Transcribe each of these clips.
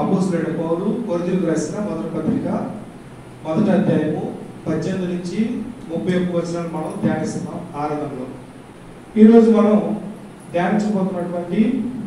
అపోస్తులైన పౌలు కొరింథీయులకు రాసిన మొదటి పత్రిక మొదటి అధ్యాయము పద్దెనిమిది నుంచి ముప్పై ఒక్క వచనాలు మనం ధ్యానిస్తున్నాం ఆరాధనలో ఈరోజు మనం ధ్యానించబోతున్నటువంటి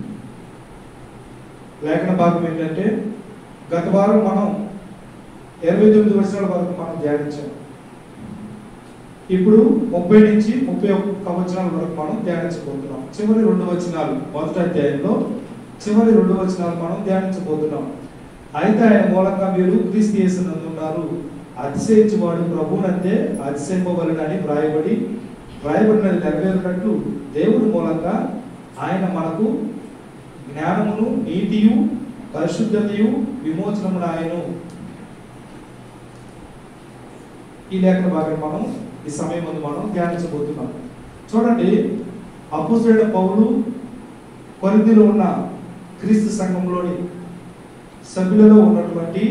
లేఖన భాగం ఏంటంటే గత వారం మనం ఇరవై తొమ్మిది వచనాల వరకు మనం ధ్యానించాం ఇప్పుడు ముప్పై నుంచి ముప్పై ఒక్క వచనాల వరకు మనం ధ్యానించబోతున్నాం చివరి రెండు వచనాలు మొదటి అధ్యాయంలో చివరి రెండు వచనాలు మనం ధ్యానించబోతున్నాం అయితే ఆయన మూలంగా మీరు క్రీస్తు యేసునందు ఉన్నారు అతిశయించువాడు ప్రభువునంతే అతిశయింపవలనని వ్రాయబడి వ్రాయబడినది నెరవేరినట్లు దేవుడి మూలంగా ఆయన మనకు జ్ఞానమును నీతియు పరిశుద్ధతయు విమోచనమును ఆయను ఈ లేఖన భాగం మనం ఈ సమయం ముందు మనం ధ్యానించబోతున్నాం చూడండి అప్పుసైన పౌలు కొరింథీలో ఉన్న క్రీస్తు సంఘంలోని సభ్యులలో ఉన్నటువంటి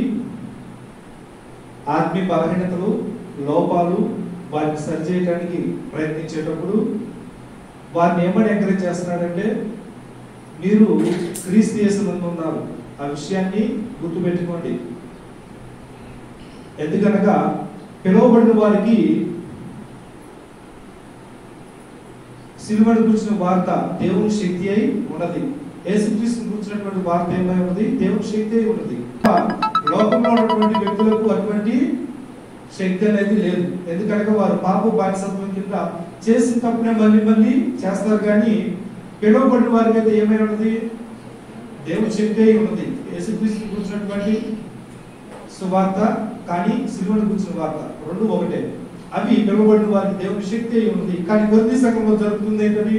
ఆత్మీయ బలహీనతలు లోపాలు వారిని సరిచేయడానికి ప్రయత్నించేటప్పుడు వారిని ఏమని ఎంకరేజ్ చేస్తున్నాడంటే మీరు క్రీస్తు యేసునందు ఉన్నారు ఆ విషయాన్ని గుర్తుపెట్టుకోండి ఎందుకనగా పిలువబడిన వారికి సిలువను గురించిన వార్త దేవుని శక్తి అయి ఉన్నది యేసుక్రీస్తు గురించినటువంటి వార్త ఏమై ఉన్నది దేవుని శక్తి అయి ఉన్నది లోకంలో ఉన్నటువంటి వ్యక్తులకు అటువంటి శక్తి అనేది లేదు ఎందుకనగా వారు పాప బానిసత్వం కింద చేసిన తప్పునే మళ్ళీ మళ్ళీ చేస్తారు కానీ పిలువబడిన వారికి అయితే ఏమై ఉన్నది దేవుని శక్తి అయి ఉన్నది యేసుక్రీస్తు గురించినటువంటి సువార్త కానీ సిలువను గురించిన వార్త రెండు ఒకటే అవి పిలువబడిన వారికి దేవుని శక్తి అయి ఉంది కానీ కొద్ది సంఘంలో జరుగుతుంది ఏంటని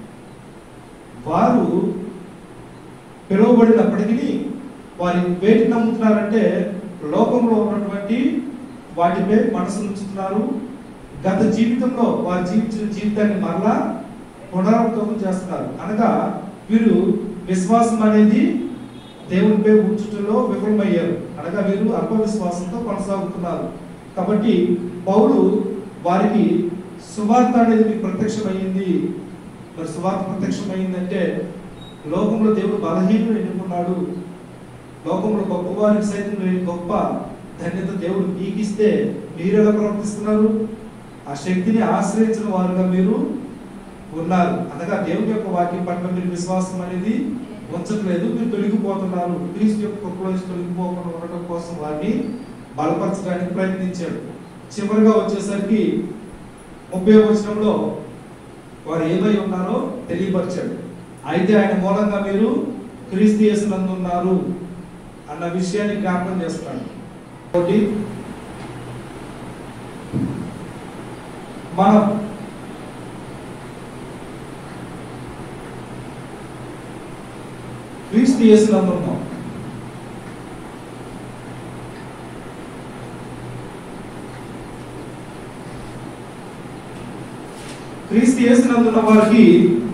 వారు పిలువబడినప్పటికీ వారి వేటి నమ్ముతున్నారంటే లోకంలో ఉన్నటువంటి వాటిపై మనసు ఉంచుతున్నారు గత జీవితంలో వారు జీవించిన జీవితాన్ని మరలా పునరావృతం చేస్తున్నారు అనగా వీరు విశ్వాసం అనేది దేవునిపై ఉంచుటలో విఫలమయ్యారు అనగా వీరు అల్ప విశ్వాసంతో కొనసాగుతున్నారు కాబట్టి పౌలు వారికి సువార్త అనేది మీకు ప్రత్యక్షమైంది మరి సువార్త ప్రత్యక్షమైందంటే లోకంలో దేవుడు బలహీనుడు ఎన్నుకున్నాడు లోకంలో గొప్పవారికి సైతం లేని గొప్ప ధన్యత దేవుడు మీకు ఇస్తే మీరు ఎలా ప్రవర్తిస్తున్నారు ఆ శక్తిని ఆశ్రయించిన వారుగా మీరు ఉన్నారు అనగా దేవుని యొక్క వాక్యం పట్ల మీరు విశ్వాసం అనేది ఉంచట్లేదు మీరు తొలగిపోతున్నారు క్రీస్తు యొక్క కృపలో నుంచి తొలగిపోకుండా ఉండటం కోసం వారిని బలపరచడానికి ప్రయత్నించాడు చివరిగా వచ్చేసరికి ముప్పై వచనంలో వారు ఏమై ఉన్నారో తెలియపరిచాడు అయితే ఆయన మూలంగా మీరు క్రీస్తు యేసునందు ఉన్నారు అన్న విషయాన్ని జ్ఞాపకం చేస్తున్నాడు ఒకటి మనం క్రీస్తు యేసునందు ఉన్నాం క్రీస్తు యేసునందున్న వారికి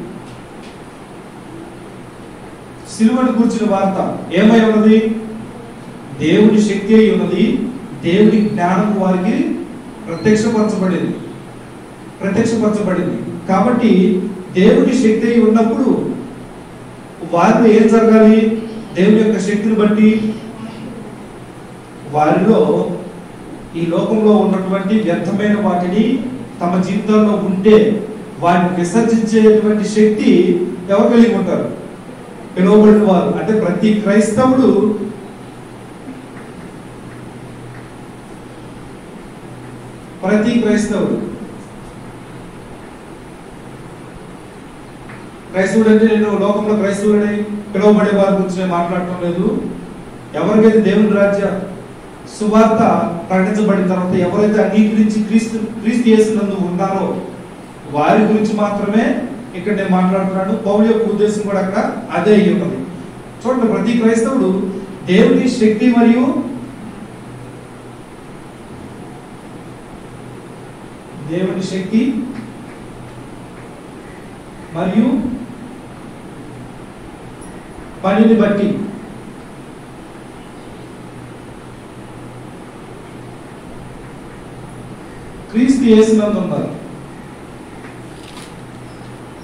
సిలువను కూర్చిన వార్త ఏమై ఉన్నది దేవుని శక్తి అయి ఉన్నది దేవుని జ్ఞానం వారికి ప్రత్యక్షపరచబడింది ప్రత్యక్షపరచబడింది కాబట్టి దేవుని శక్తి అయి ఉన్నప్పుడు వారిలో ఏం జరగాలి దేవుని యొక్క శక్తిని బట్టి వారిలో ఈ లోకంలో ఉన్నటువంటి వ్యర్థమైన వాటిని తమ జీవితంలో ఉంటే వాటిని విసర్జించేటువంటి శక్తి ఎవరు కలిగి ఉంటారు పిలువబడిన వారు అంటే ప్రతి క్రైస్తవుడు ప్రతి క్రైస్తవుడు క్రైస్తవుడు అంటే నేను లోకంలో క్రైస్తవుడని పిలువబడే వారి గురించి నేను మాట్లాడటం లేదు ఎవరికైతే దేవుని రాజ్య సువార్త ప్రకటించబడిన తర్వాత ఎవరైతే అంగీకరించి క్రీస్తు క్రీస్తు చేసినందు ఉన్నారో వారి గురించి మాత్రమే ఇక్కడ నేను మాట్లాడుతున్నాను పౌలు యొక్క ఉద్దేశం కూడా అక్కడ అదే అయ్యి ఉన్నది చూడండి ప్రతి క్రైస్తవుడు దేవుని శక్తి మరియు దేవుని శక్తి మరియు పనిని బట్టి క్రీస్తు యేసునందు ఉన్నారు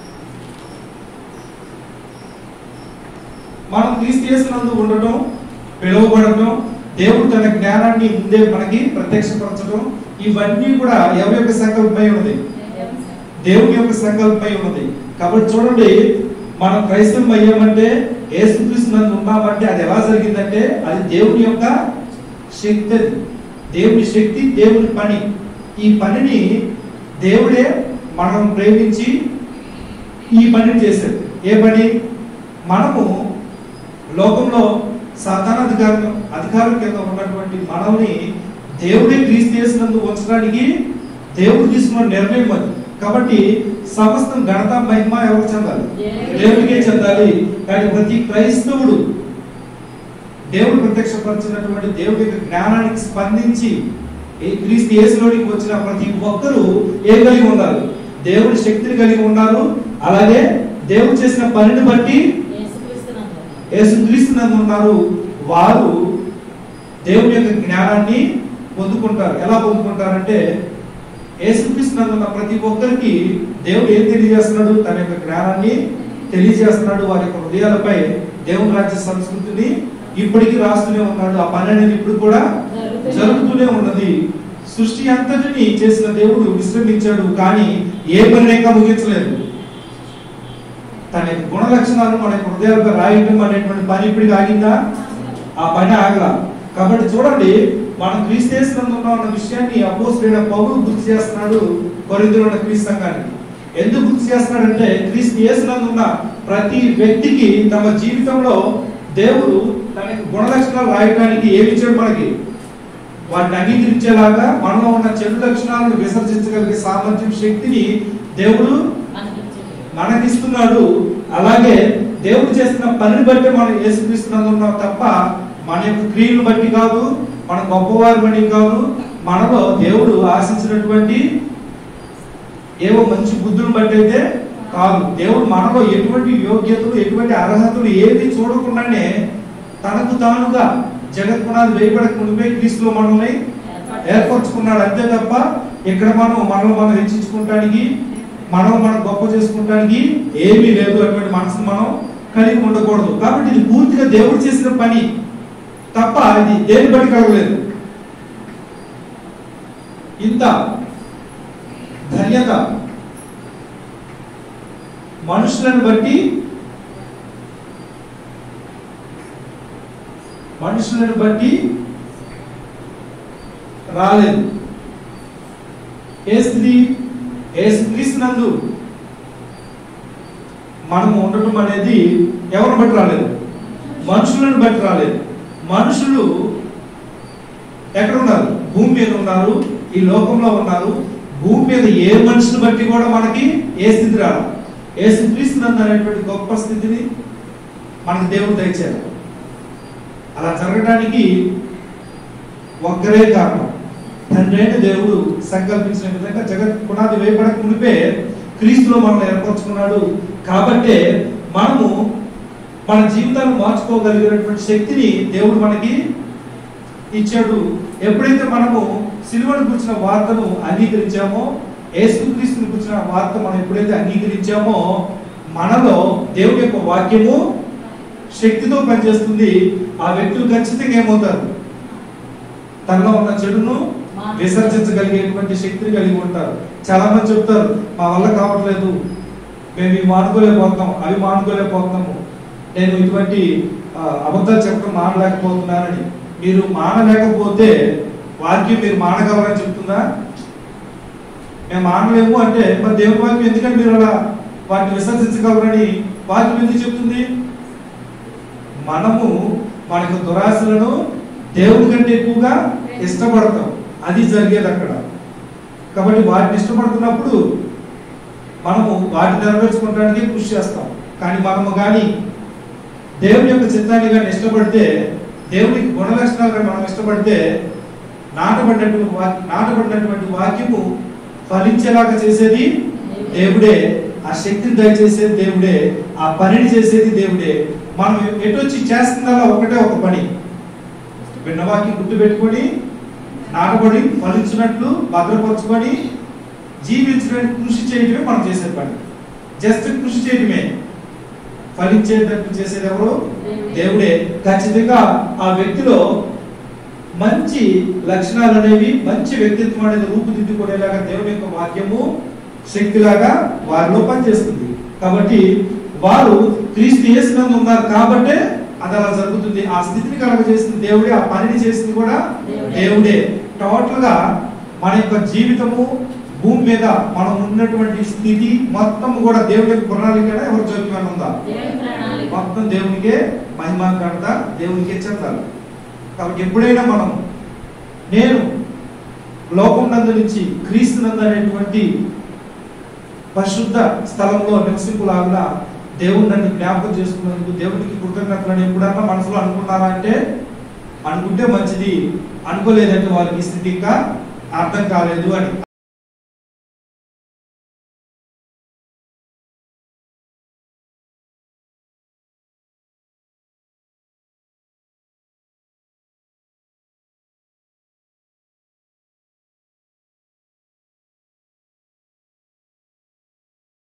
మనం క్రీస్తు యేసునందు ఉండటం పిలువబడటం దేవుడు తన జ్ఞానాన్ని ముందే మనకి ప్రత్యక్షపరచడం ఇవన్నీ కూడా ఎవరి యొక్క సంకల్పమై ఉన్నది దేవుని యొక్క సంకల్పమై ఉన్నది కాబట్టి చూడండి మనం క్రైస్తవం అయ్యామంటే ఏసుక్రీస్తు నందు ఉన్నామంటే అది ఎలా జరిగిందంటే అది దేవుని యొక్క శక్తి అది దేవుని శక్తి దేవుని పని ఈ పనిని దేవుడే మనం ప్రేమించి ఈ పనిని చేశాడు ఏ పని మనము లోకంలో సాధారణ అధికారం అధికారం కింద ఉన్నటువంటి మనల్ని దేవుడే క్రీస్తు చేసినందు ఉంచడానికి దేవుడు తీసుకున్న నిర్ణయం అది కాబట్టి సమస్తం ఘనత మహిమ ఎవరు చెందాలి దేవుడికే చెందాలి కానీ ప్రతి క్రైస్తవుడు దేవుడు ప్రత్యక్షపరిచినటువంటి దేవుడి యొక్క జ్ఞానానికి స్పందించి ఈ క్రీస్తు యేసులోనికి వచ్చిన ప్రతి ఒక్కరూ ఏం కలిగి ఉండాలి దేవుడి శక్తిని కలిగి ఉన్నారు అలాగే దేవుడు చేసిన పనిని బట్టి యేసుక్రీస్తు నందు ఉన్నారు వారు దేవుని యొక్క జ్ఞానాన్ని పొందుకుంటారు ఎలా పొందుకుంటారంటే యేసుక్రీస్తు నందు ఉన్న ప్రతి ఒక్కరికి దేవుడు ఏం తెలియజేస్తున్నాడు తన యొక్క జ్ఞానాన్ని తెలియజేస్తున్నాడు వారి యొక్క హృదయాలపై దేవుని రాజ్య సంస్కృతిని ఇప్పటికీ రాస్తూనే ఉన్నాడు ఆ పని అనేది ఇప్పుడు కూడా జరుగుతూనే ఉన్నది సృష్టి అంతటిని చేసిన దేవుడు విశ్రమించాడు కానీ ఏ పని ఇంకా ముగించలేదు తన యొక్క గుణ లక్షణాలు మన యొక్క హృదయాలపై రాయటం అనేటువంటి పని ఇప్పటికి ఆగిందా ఆ పని ఆగల కాబట్టి చూడండి మనం క్రీస్తేసినందు ఉన్నాం అన్న విషయాన్ని అపోస్తుడైన పౌరులు గుర్తు చేస్తున్నాడు కొరిందులో ఉన్న క్రీస్తు సంఘానికి ఎందుకు గుర్తు చేస్తున్నాడంటే క్రీస్తు యేసునందు ఉన్న ప్రతి వ్యక్తికి తమ జీవితంలో దేవుడు తన యొక్క గుణ లక్షణాలు రాయడానికి ఏమి ఇచ్చాడు మనకి వాటిని అంగీకరించేలాగా మనలో ఉన్న చెడు లక్షణాలను విసర్జించగలిగే సామర్థ్యం శక్తిని దేవుడు మనకిస్తున్నాడు అలాగే దేవుడు చేస్తున్న పనిని బట్టి మనం యేసుక్రీస్తునందు ఉన్నాం తప్ప మన యొక్క క్రియలను బట్టి కాదు మన గొప్పవారి బట్టి కాదు మనలో దేవుడు ఆశించినటువంటి ఏవో మంచి బుద్ధులను బట్టి అయితే కాదు దేవుడు మనలో ఎటువంటి యోగ్యతలు ఎటువంటి అర్హతలు ఏది చూడకుండానే తనకు తానుగా జగత్పునాది వేయబడక మునిపే క్రీస్తులో మనల్ని ఏర్పరచుకున్నాడు అంతే తప్ప ఇక్కడ మనం మనల్ని మనం హెచ్చించుకోవటానికి మనం మనం గొప్ప చేసుకుంటానికి ఏమీ లేదు అటువంటి మనసును మనం కలిగి ఉండకూడదు కాబట్టి ఇది పూర్తిగా దేవుడు చేసిన పని తప్ప ఇది దేని బట్టి కలగలేదు ఇంత ధన్యత మనుషులను బట్టి మనుషులను బట్టి రాలేదు ఏ స్థితి ఏ క్రీస్తునందు మనము ఉండటం అనేది ఎవరిని బట్టి రాలేదు మనుషులను బట్టి రాలేదు మనుషులు ఎక్కడ ఉన్నారు భూమి మీద ఉన్నారు ఈ లోకంలో ఉన్నారు భూమి మీద ఏ మనిషిని బట్టి కూడా మనకి ఏ స్థితి రాదు ఏ క్రీస్తునందు అనేటువంటి గొప్ప స్థితిని మనకి దేవుడు దయచారు అలా జరగడానికి ఒక్కరే కారణం తండ్రి అయిన దేవుడు సంకల్పించిన విధంగా జగత్ పునాది వేయబడక మునిపే క్రీస్తులో మనల్ని ఏర్పరచుకున్నాడు కాబట్టే మనము మన జీవితాన్ని మార్చుకోగలిగినటువంటి శక్తిని దేవుడు మనకి ఇచ్చాడు ఎప్పుడైతే మనము సిలువను గురించిన వార్తను అంగీకరించామో యేసుక్రీస్తుని గురించిన వార్త మనం ఎప్పుడైతే అంగీకరించామో మనలో దేవుడి యొక్క వాక్యము శక్తితో పనిచేస్తుంది ఆ వ్యక్తులు ఖచ్చితంగా ఏమవుతారు తనలో ఉన్న చెడును విసర్జించగలిగేటువంటి శక్తిని కలిగి ఉంటారు చాలా మంది చెప్తారు మా వల్ల కావట్లేదు మేము ఇవి మానుకోలేకపోతున్నాం అవి మానుకోలేకపోతున్నాము నేను ఇటువంటి ఆ, అబద్ధాలు చెప్పడం మానలేకపోతున్నానని మీరు మానలేకపోతే వాక్యం మీరు మానగలరని చెప్తుందా మేము మానలేము అంటే మరి దేవుని వాక్యం ఎందుకంటే మీరు అలా వాటిని విసర్జించగలరని వాక్యం ఎందుకు చెప్తుంది మనము మనకు దురాశలను దేవుని కంటే ఎక్కువగా ఇష్టపడతాం అది జరిగేది అక్కడ కాబట్టి వాటిని ఇష్టపడుతున్నప్పుడు మనము వాటిని నెరవేర్చుకోవడానికి కృషి చేస్తాం కానీ మనము కానీ దేవుని యొక్క చిత్తాన్ని కానీ ఇష్టపడితే దేవునికి గుణ లక్షణాలు కానీ మనం ఇష్టపడితే నాటబడినటువంటి వాక్ నాటబడినటువంటి వాక్యము ఫలించేలాగా చేసేది దేవుడే ఆ శక్తిని దయచేసేది దేవుడే ఆ పనిని చేసేది దేవుడే మనం ఎటొచ్చి చేస్తుందల్లా ఒకటే ఒక పని విన్నవాక్యం గుర్తు పెట్టుకొని నాటబడి ఫలించినట్లు భద్రపరుచుకొని జీవించడానికి కృషి చేయడమే మనం చేసే పని జస్ట్ కృషి చేయడమే ఫలించేటట్టు చేసేది ఎవరు దేవుడే ఖచ్చితంగా ఆ వ్యక్తిలో మంచి లక్షణాలు అనేవి మంచి వ్యక్తిత్వం అనేది రూపుదిద్దుకునేలాగా దేవుని యొక్క వాక్యము శక్తిలాగా వారిలో పనిచేస్తుంది కాబట్టి వారు క్రీస్తు యేసునందు ఉన్నారు కాబట్టే అది అలా జరుగుతుంది ఆ స్థితిని కలగ చేసింది దేవుడే ఆ పనిని చేసింది కూడా దేవుడే. దేవుడే టోటల్ గా మన యొక్క జీవితము భూమి మీద మనం ఉన్నటువంటి స్థితి మొత్తం కూడా దేవుడి యొక్క ప్రణాళిక ఎవరు జోక్యం ఉందా దేవుని ప్రణాళిక మొత్తం దేవునికే మహిమ కడత దేవునికే చెందాలి కాబట్టి ఎప్పుడైనా మనం నేను లోకం నందు నుంచి క్రీస్తు నందు అనేటువంటి పరిశుద్ధ స్థలంలో నివసింపులాగా దేవుడు నన్ను జ్ఞాపకం చేసుకున్నందుకు దేవునికి కృతజ్ఞతలను ఎప్పుడన్నా మనసులో అనుకున్నారా అంటే అనుకుంటే మంచిది అనుకోలేదంటే వాళ్ళకి ఈ స్థితి ఇంకా అర్థం కాలేదు అని